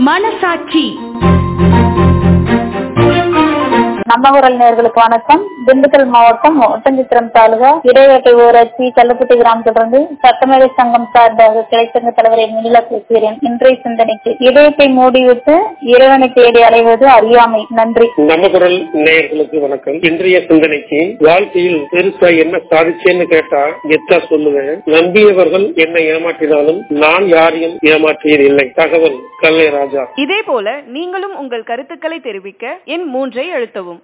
மனசாட்சி நம்ம குரல் நேர்களுக்கு வணக்கம் திண்டுக்கல் மாவட்டம் ஒட்டஞ்சித்திரம் தாலுகா இடைவேட்டை ஊராட்சி கல்லுப்பட்டி கிராமத்திலிருந்து சட்டமேதை சங்கம் சார்பாக கிளைச்சங்க தலைவரை மினிலா பேசுகிறேன் இன்றைய சிந்தனைக்கு இதயத்தை மூடிவிட்டு இறைவனை தேடி அலைவது அறியாமை நன்றி நம்ம குரல் நேயர்களுக்கு வணக்கம் இன்றைய சிந்தனைக்கு வாழ்க்கையில் பெருசா என்ன சாதிச்சேன்னு கேட்டா எத்தா சொல்லுவேன் நம்பியவர்கள் என்னை ஏமாற்றினாலும் நான் யாரையும் ஏமாற்றியது இல்லை தகவல் கல்லை ராஜா இதே போல நீங்களும் உங்கள் கருத்துக்களை தெரிவிக்க எண் மூன்றை அழுத்தவும்